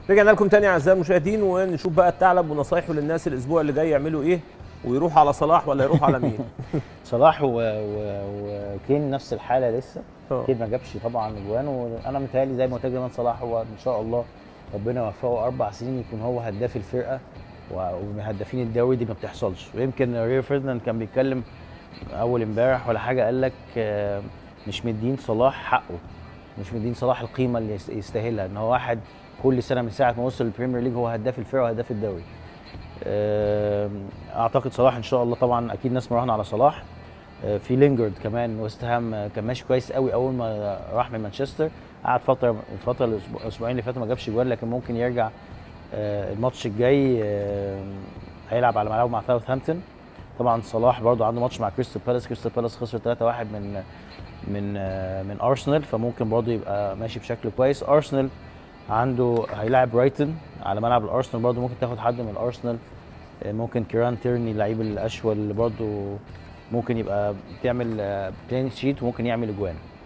رجعنا لكم تاني اعزائي المشاهدين ونشوف بقى الثعلب ونصايحه للناس الاسبوع اللي جاي يعملوا ايه ويروحوا على صلاح ولا يروحوا على مين صلاح و... و... وكين نفس الحاله لسه آه. كين ما جابش طبعا اجوان وانا متهيألي زي ما قلت لك دايما صلاح هو ان شاء الله ربنا يوفقه اربع سنين يكون هو هداف الفرقه و- ومن هدافين الدوري دي ما بتحصلش ويمكن ريو فيرديناند كان بيتكلم اول امبارح ولا حاجه قال لك آه، مش مدين صلاح حقه مش مدين صلاح القيمه اللي يست- يستاهلها ان هو واحد كل سنه من ساعه ما وصل البريمير ليج هو هداف الفرقه وهداف الدوري آم، اعتقد صلاح ان شاء الله طبعا اكيد ناس مراهنه على صلاح آه، في لينجرد كمان ويست هام آه، كان ماشي كويس قوي اول ما راح من مانشستر قعد فتره الفتره الأسبوع- الاسبوعين اللي فاتوا ما جابش جوان لكن ممكن يرجع آه، الماتش الجاي آه، هيلعب على ملعبه مع ساوثهامبتون طبعا صلاح برضو عنده ماتش مع كريستال بالاس كريستال بالاس خسر 3-1 من من آه، من ارسنال فممكن برضو يبقى ماشي بشكل كويس ارسنال عنده هيلاعب برايتون على ملعب الارسنال برضو ممكن تاخد حد من الارسنال آه، ممكن كيران تيرني اللعيب الاشول اللي برضو ممكن يبقى بتعمل بلين شيت وممكن يعمل اجوان